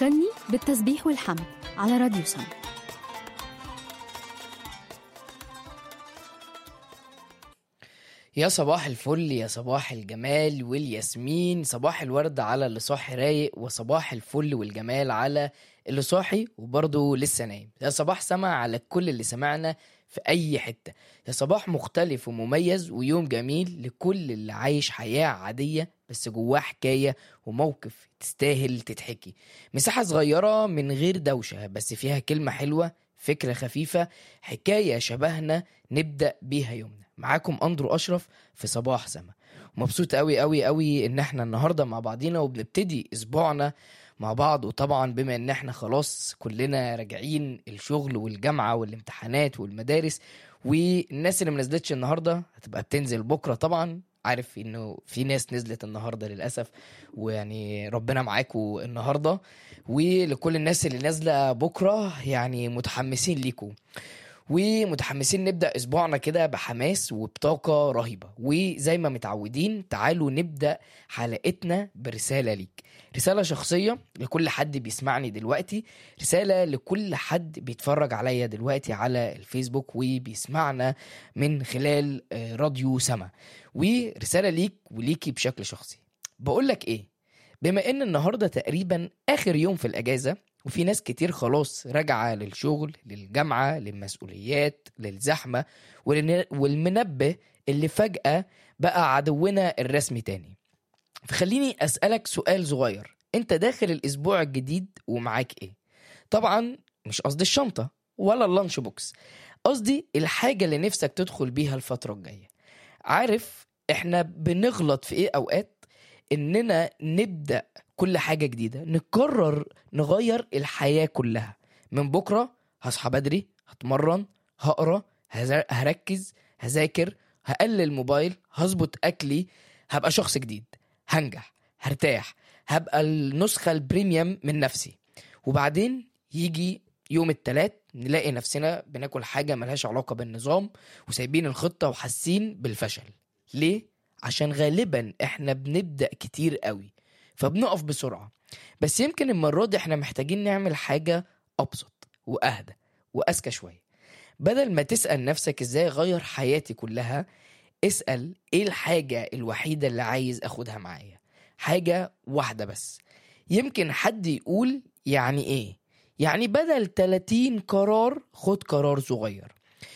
فكرني بالتسبيح والحمد على راديو سما يا صباح الفل يا صباح الجمال والياسمين صباح الورد على اللي صاحي رايق وصباح الفل والجمال على اللي صاحي وبرضه لسه نايم يا صباح سما على كل اللي سمعنا في أي حتة يا صباح مختلف ومميز ويوم جميل لكل اللي عايش حياة عادية بس جواه حكاية وموقف تستاهل تتحكي مساحة صغيرة من غير دوشة بس فيها كلمة حلوة فكرة خفيفة حكاية شبهنا نبدأ بيها يومنا معاكم أندرو أشرف في صباح سما ومبسوط قوي قوي قوي ان احنا النهارده مع بعضينا وبنبتدي اسبوعنا مع بعض وطبعا بما ان احنا خلاص كلنا راجعين الشغل والجامعه والامتحانات والمدارس والناس اللي منزلتش النهارده هتبقى بتنزل بكره طبعا عارف انه في ناس نزلت النهارده للاسف ويعني ربنا معاكم النهارده ولكل الناس اللي نازله بكره يعني متحمسين ليكم ومتحمسين نبدا اسبوعنا كده بحماس وبطاقه رهيبه وزي ما متعودين تعالوا نبدا حلقتنا برساله ليك رساله شخصيه لكل حد بيسمعني دلوقتي رساله لكل حد بيتفرج عليا دلوقتي على الفيسبوك وبيسمعنا من خلال آه، راديو سما ورساله ليك وليكي بشكل شخصي بقول لك ايه بما ان النهارده تقريبا اخر يوم في الاجازه وفي ناس كتير خلاص راجعة للشغل للجامعة للمسؤوليات للزحمة والن- والمنبه اللي فجأة بقى عدونا الرسمي تاني فخليني أسألك سؤال صغير انت داخل الأسبوع الجديد ومعاك ايه طبعا مش قصدي الشنطة ولا اللانش بوكس قصدي الحاجة اللي نفسك تدخل بيها الفترة الجاية عارف احنا بنغلط في ايه اوقات اننا نبدأ كل حاجة جديدة نقرر نغير الحياة كلها من بكرة هصحى بدري هتمرن هقرا هز- هركز هذاكر هقلل موبايل هظبط أكلي هبقى شخص جديد هنجح هرتاح هبقى النسخة البريميوم من نفسي وبعدين يجي يوم التلات نلاقي نفسنا بناكل حاجة ملهاش علاقة بالنظام وسايبين الخطة وحاسين بالفشل ليه؟ عشان غالبا احنا بنبدأ كتير قوي فبنقف بسرعة بس يمكن المرة دي احنا محتاجين نعمل حاجة أبسط وأهدى وأذكى شوية بدل ما تسأل نفسك ازاي اغير حياتي كلها اسأل ايه الحاجة الوحيدة اللي عايز اخدها معايا حاجة واحدة بس يمكن حد يقول يعني ايه يعني بدل 30 قرار خد قرار صغير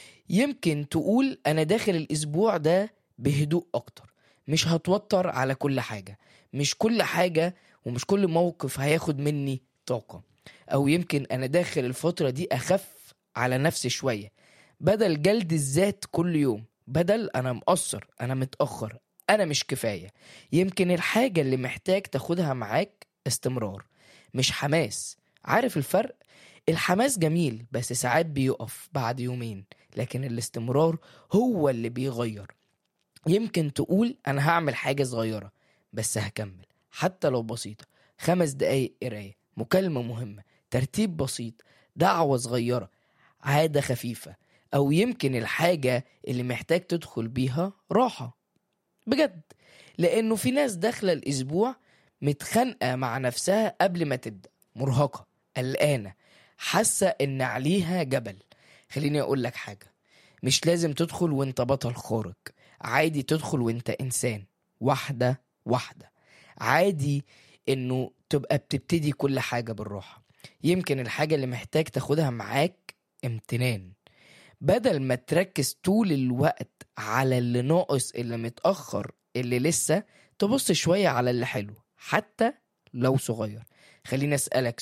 يمكن تقول انا داخل الاسبوع ده بهدوء اكتر مش هتوتر على كل حاجة مش كل حاجة ومش كل موقف هياخد مني طاقة أو يمكن أنا داخل الفترة دي أخف على نفسي شوية بدل جلد الذات كل يوم بدل أنا مقصر أنا متأخر أنا مش كفاية يمكن الحاجة اللي محتاج تاخدها معاك استمرار مش حماس عارف الفرق؟ الحماس جميل بس ساعات بيقف بعد يومين لكن الاستمرار هو اللي بيغير يمكن تقول أنا هعمل حاجة صغيرة بس هكمل حتى لو بسيطة خمس دقايق قراية مكالمة مهمة ترتيب بسيط دعوة صغيرة عادة خفيفة أو يمكن الحاجة اللي محتاج تدخل بيها راحة بجد لأنه في ناس داخلة الأسبوع متخانقة مع نفسها قبل ما تبدأ مرهقة قلقانة حاسة إن عليها جبل خليني أقول لك حاجة مش لازم تدخل وانت بطل خارق عادي تدخل وانت إنسان واحدة واحدة عادي انه تبقى بتبتدي كل حاجة بالراحة يمكن الحاجة اللي محتاج تاخدها معاك امتنان بدل ما تركز طول الوقت على اللي ناقص اللي متأخر اللي لسه تبص شوية على اللي حلو حتى لو صغير خليني أسألك